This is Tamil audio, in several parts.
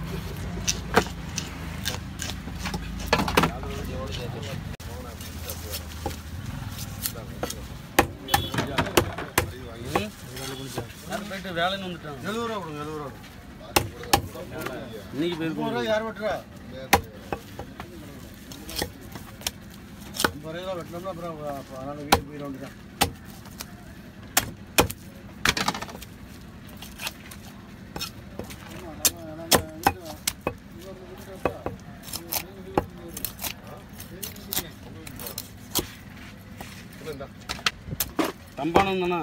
போயிட்டு வேலைன்னு வந்துட்டாங்க எழுபது ரூபா கொடுங்க எழுபது ரூபா இன்னைக்கு முப்பது போயிருக்கோம் ரூபா யார் வெட்டுறா ஐம்பது ரூபா வெட்டினோம்னா அப்புறம் அப்ப அதனால வீட்டுக்கு போயிட வேண்டியதான் தம்பானம் தானே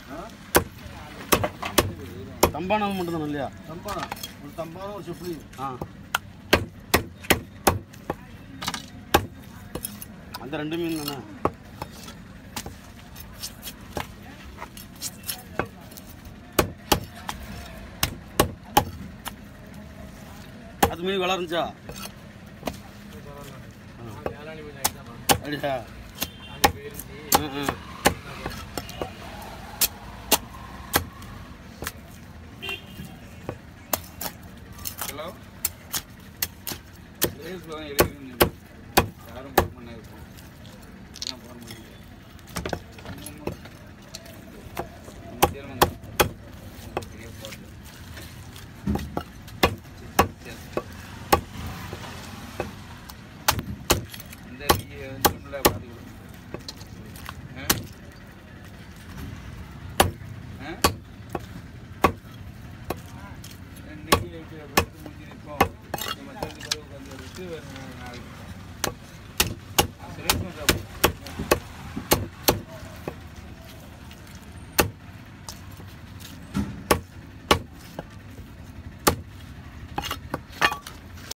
தம்பானம் மட்டும் தானே இல்லையா தம்பானா ஒரு தம்பானா ஒரு சுப்ளி ஆ அந்த ரெண்டு மீன் தானே அது மீன் விலை இருந்துச்சா அப்படியா ஆ ஆ ஹலோ லேஸில் தான் எழுதிருந்தீங்க யாரும் ஃபோன் பண்ண இருப்போம் என்ன ஃபோன் பண்ணீங்க மத்தியானம் வந்தேன் பெரிய பாட்டு சரி இந்த ஜூனில் பார்த்துக்கலாம் ஆ ஆ இன்னைக்கு எடுத்து முடிஞ்சு நிற்போம் நம்ம சேர்ந்து போய் உட்காந்து எடுத்து நாளைக்கு